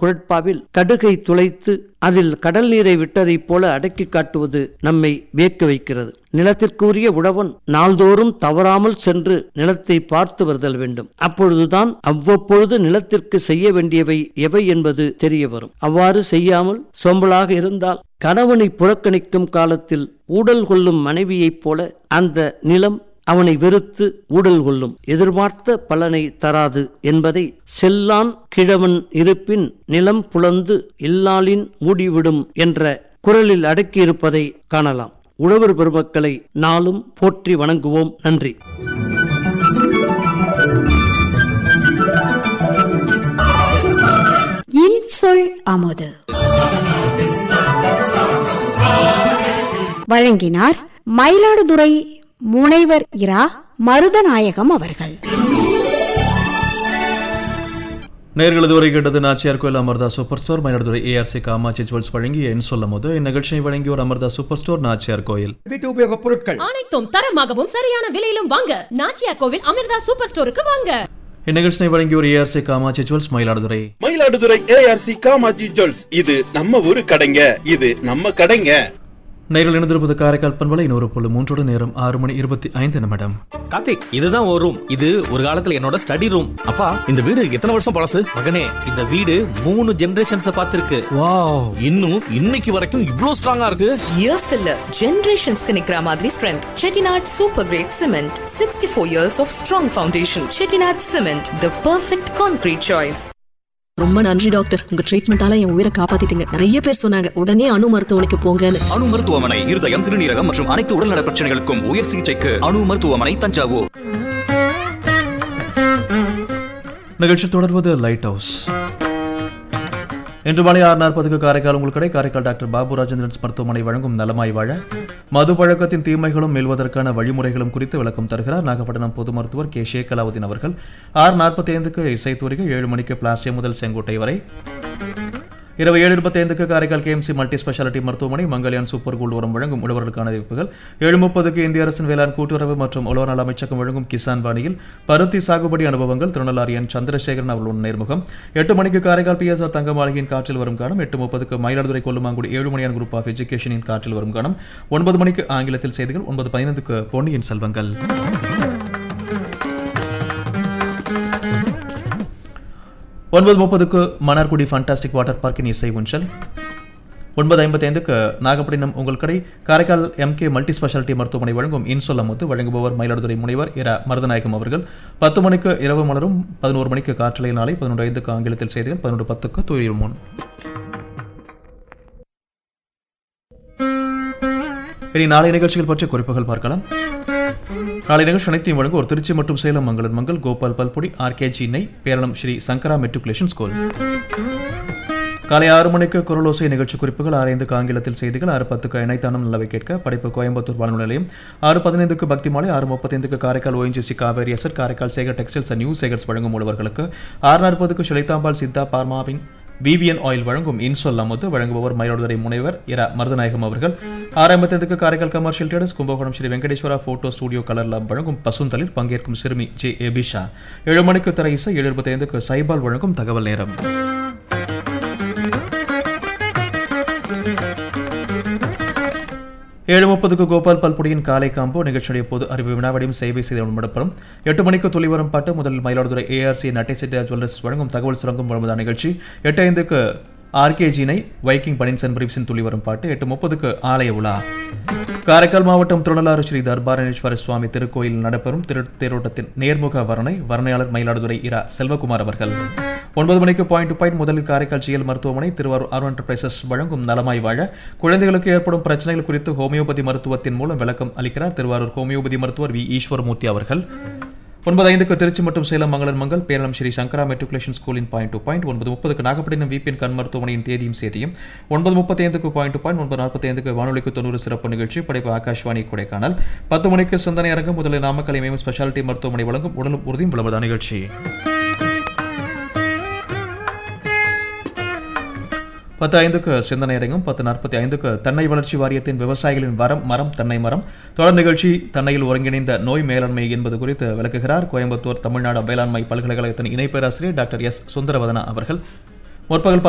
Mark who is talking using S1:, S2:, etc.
S1: குரட்பாவில் கடுகை துளைத்து அதில் கடல் நீரை விட்டதைப் போல அடக்கி காட்டுவது நம்மை வியக்க வைக்கிறது நிலத்திற்குரிய உழவன் நாள்தோறும் தவறாமல் சென்று நிலத்தை பார்த்து வருதல் வேண்டும் அப்பொழுதுதான் அவ்வப்பொழுது நிலத்திற்கு செய்ய வேண்டியவை எவை என்பது தெரிய வரும் அவ்வாறு செய்யாமல் சோம்பலாக இருந்தால் கணவனை புறக்கணிக்கும் காலத்தில் ஊடல் கொள்ளும் மனைவியைப் போல அந்த நிலம் அவனை வெறுத்து ஊடல் கொள்ளும் எதிர்பார்த்த பலனை தராது என்பதை செல்லான் கிழவன் இருப்பின் நிலம் புலந்து இல்லாளின் மூடிவிடும் என்ற குரலில் அடக்கியிருப்பதை காணலாம் உழவர் பெருமக்களை நாளும் போற்றி வணங்குவோம் நன்றி
S2: இன்சொல் அமுது வழங்கினார் மயிலாடுதுறை முனைவர் இரா மருதநாயகம் அவர்கள்
S3: நேர்கள் இதுவரை கேட்டது Nachiyar Koil Amrutha super store Mayiladuthurai ARC Kamatchi jewels வழங்கிய என் சொல்லும் போது இந்நிகழ்ச்சியை வழங்கியோர் அமர்தா சூப்பர் ஸ்டோர் நாச்சியார் கோயில்
S4: வீட்டு உபயோக பொருட்கள்
S5: அனைத்தும் தரமாகவும் சரியான விலையிலும் வாங்க நாச்சியா கோவில் அமிர்தா சூப்பர் ஸ்டோருக்கு வாங்க
S3: இந்நிகழ்ச்சியை வழங்கியோர் ARC Kamatchi jewels Mayiladuthurai
S6: Mayiladuthurai ARC Kamatchi jewels இது நம்ம ஊரு கடைங்க இது நம்ம கடைங்க
S3: நேரில் இணைந்திருப்பது காரைக்கால் பண்பலை நூறு புள்ளி மூன்றோடு நேரம் ஆறு மணி இருபத்தி ஐந்து நிமிடம்
S7: கார்த்திக் இதுதான் ஒரு ரூம் இது ஒரு காலத்துல என்னோட ஸ்டடி ரூம்
S8: அப்பா இந்த வீடு எத்தனை வருஷம் பழசு
S7: மகனே இந்த வீடு மூணு ஜெனரேஷன்ஸ் பார்த்திருக்கு
S8: வாவ் இன்னும் இன்னைக்கு வரைக்கும் இவ்ளோ ஸ்ட்ராங்கா இருக்கு
S9: இயர்ஸ்க்கு இல்ல ஜெனரேஷன்ஸ்க்கு நிக்கிற மாதிரி strength Chettinad super grade cement sixty four years of strong foundation Chettinad cement the perfect concrete choice
S5: ரொம்ப நன்றி டாக்டர் உங்க ட்ரீட்மெண்டால என் உயிரை காப்பாத்திட்டீங்க நிறைய பேர் சொன்னாங்க உடனே அணு மருத்துவமனைக்கு போங்கன்னு
S10: அணு மருத்துவமனை இருதயம் சிறுநீரகம் மற்றும் அனைத்து உடல்நல பிரச்சனைகளுக்கும் உயர் சிகிச்சைக்கு அணு மருத்துவமனை தஞ்சாவூர்
S3: நிகழ்ச்சி தொடர்வது லைட் ஹவுஸ் இன்று மாலை ஆறு நாற்பதுக்கு காரைக்கால் உங்கள் கடை காரைக்கால் டாக்டர் பாபு ராஜேந்திரன்ஸ் மருத்துவமனை வழங்கும் நலமாய் வாழ மது பழக்கத்தின் தீமைகளும் மீள்வதற்கான வழிமுறைகளும் குறித்து விளக்கம் தருகிறார் நாகப்பட்டினம் பொது மருத்துவர் கே ஷேக் அலாவுதீன் அவர்கள் ஆறு நாற்பத்தி ஐந்துக்கு இசைத்தூரிகை ஏழு மணிக்கு பிளாசியம் முதல் செங்கோட்டை வரை இரவு ஏழு இருபத்தைந்துக்கு காரைக்கால் கேஎம்சி மல்டி ஸ்பெஷாலிட்டி மருத்துவமனை மங்கல்யான் சூப்பர் கோல்டு உரம் வழங்கும் உழவர்களுக்கான அறிவிப்புகள் ஏழு முப்பதுக்கு இந்திய அரசின் வேளாண் கூட்டுறவு மற்றும் உழவர் நல அமைச்சகம் வழங்கும் கிசான் வாணியில் பருத்தி சாகுபடி அனுபவங்கள் திருநள்ளாறு என் சந்திரசேகரன் அவர்களுடன் நேர்முகம் எட்டு மணிக்கு காரைக்கால் பிஎஸ்ஆர் தங்க மாளிகையின் காற்றில் வரும் காலம் எட்டு முப்பதுக்கு மயிலாடுதுறை கொல்லுமாங்குடி ஏழு மணியான குரூப் ஆஃப் எஜுகேஷனின் காற்றில் வரும் காலம் ஒன்பது மணிக்கு ஆங்கிலத்தில் செய்திகள் ஒன்பது பதினைந்துக்கு பொன்னியின் செல்வங்கள் ஒன்பது முப்பதுக்கு மன்னார்குடி ஃபண்டாஸ்டிக் வாட்டர் பார்க்கின் இசை ஊஞ்சல் ஒன்பது ஐம்பத்தைந்துக்கு நாகப்பட்டினம் உங்கள் கடை காரைக்கால் எம்கே மல்டி ஸ்பெஷாலிட்டி மருத்துவமனை வழங்கும் இன்சொல்லமுத்து வழங்குபவர் மயிலாடுதுறை முனைவர் இரா மருதநாயகம் அவர்கள் பத்து மணிக்கு இரவு மலரும் பதினோரு மணிக்கு காற்றலை நாளை பதினொன்று ஐந்துக்கு ஆங்கிலத்தில் செய்திகள் பதினொன்று பத்துக்கு துயிர் முன் இனி நாளை நிகழ்ச்சிகள் பற்றிய குறிப்புகள் பார்க்கலாம் நாளை நிகழ்ச்சி அனைத்தையும் வழங்கும் ஒரு திருச்சி மற்றும் சேலம் மங்களன் மங்கள் கோபால் பல்பொடி ஆர்கேஜி நெய் பேரளம் ஸ்ரீ சங்கரா மெட்ரிகுலேஷன் ஸ்கூல் காலை ஆறு மணிக்கு குரலோசை நிகழ்ச்சி குறிப்புகள் ஆறு ஐந்துக்கு ஆங்கிலத்தில் செய்திகள் ஆறு பத்துக்கு இணைத்தானம் நல்லவை கேட்க படைப்பு கோயம்புத்தூர் வானொலி நிலையம் ஆறு பதினைந்துக்கு பக்தி மாலை ஆறு முப்பத்தைந்துக்கு காரைக்கால் ஓஎன்ஜிசி காவேரி அசர் Karaikal Sekar textiles and new Sekars வழங்கும் உழவர்களுக்கு ஆறு நாற்பதுக்கு ஷிலிதாம்பாள் சித்தா பார்மாவின் விவிஎன் ஆயில் வழங்கும் இன்சொல் அமுது வழங்குபவர் மயிலாடுதுறை முனைவர் இரா மருதநாயகம் அவர்கள் ஆறு ஐம்பத்தைந்துக்கு Karaikal commercial traders Kumbakonam Sri Venkateswara photo studio colour lab வழங்கும் பசுந்தளிர் பங்கேற்கும் சிறுமி ஜே எபிஷா ஏழு மணிக்கு திரை இசை ஏழு இருபத்தைந்துக்கு சைபால் வழங்கும் தகவல் நேரம் ஏழு முப்பதுக்கு கோபால் பல்பொடியின் காலை காம்போ நிகழ்ச்சியுடைய பொது அறிவு வினாவடியும் சேவை செய்து விடப்படும் எட்டு மணிக்கு துளிவரும் பாட்டு முதலில் மயிலாடுதுறை ஏஆர்சி நட்டை செட்டியார் ஜுவல்லர்ஸ் வழங்கும் தகவல் சுரங்கம் வழங்குவதான நிகழ்ச்சி எட்டு ஐந்துக்கு ஆர்கேஜினை வைக்கிங் பனின்சன் பிரீப்ஸின் துளிவரும் பாட்டு எட்டு முப்பதுக்கு ஆலய உலா காரைக்கால் மாவட்டம் திருநள்ளாறு ஸ்ரீ தர்பாரணேஸ்வர சுவாமி திருக்கோயில் நடைபெறும் திரு தேரோட்டத்தின் நேர்முக வர்ணனை வர்ணையாளர் மயிலாடுதுறை இரா செல்வகுமார் அவர்கள் ஒன்பது மணிக்கு பாயிண்ட் டு பாயிண்ட் முதலில் காரைக்கால் ஜிஎல் மருத்துவமனை திருவாரூர் அருண் என்டர்பிரைசஸ் வழங்கும் நலமாய் வாழ குழந்தைகளுக்கு ஏற்படும் பிரச்சனைகள் குறித்து ஹோமியோபதி மருத்துவத்தின் மூலம் விளக்கம் அளிக்கிறார் திருவாரூர் ஹோமியோபதி மருத்துவர் வி ஈஸ்வரமூர்த்தி அவர்கள் ஒன்பது ஐந்துக்கு திருச்சி மற்றும் சேலம் மங்களன் மங்கள் பேரளம் ஸ்ரீ சங்கரா மெட்ரிகுலேஷன் ஸ்கூலின் பாயிண்ட் டு பாயிண்ட் ஒன்பது முப்பதுக்கு நாகப்பட்டினம் விபிஎன் கண் மருத்துவமனையின் தேதியும் செய்தியும் ஒன்பது முப்பத்தி ஐந்துக்கு பாயிண்ட் டு பாயிண்ட் ஒன்பது நாற்பத்தி ஐந்துக்கு வானொலிக்கு தொண்ணூறு சிறப்பு நிகழ்ச்சி படைப்பு ஆகாஷ்வாணி கொடைக்கானல் பத்து மணிக்கு சிந்தனை அரங்கம் முதலில் நாமக்கல் இமயம் ஸ்பெஷாலிட்டி மருத்துவமனை வழங்கும் உடலும் உறுதியும் விளம்பர நிகழ்ச்சி பத்து ஐந்துக்கு சிந்தனை அரங்கம் பத்து நாற்பத்தி ஐந்துக்கு தென்னை வளர்ச்சி வாரியத்தின் விவசாயிகளின் வரம் மரம் தென்னை மரம் தொடர் நிகழ்ச்சி தென்னையில் ஒருங்கிணைந்த நோய் மேலாண்மை என்பது குறித்து விளக்குகிறார் கோயம்புத்தூர் தமிழ்நாடு வேளாண்மை பல்கலைக்கழகத்தின் இணை பேராசிரியர் டாக்டர் எஸ் சுந்தரவதனா அவர்கள் முற்பகல்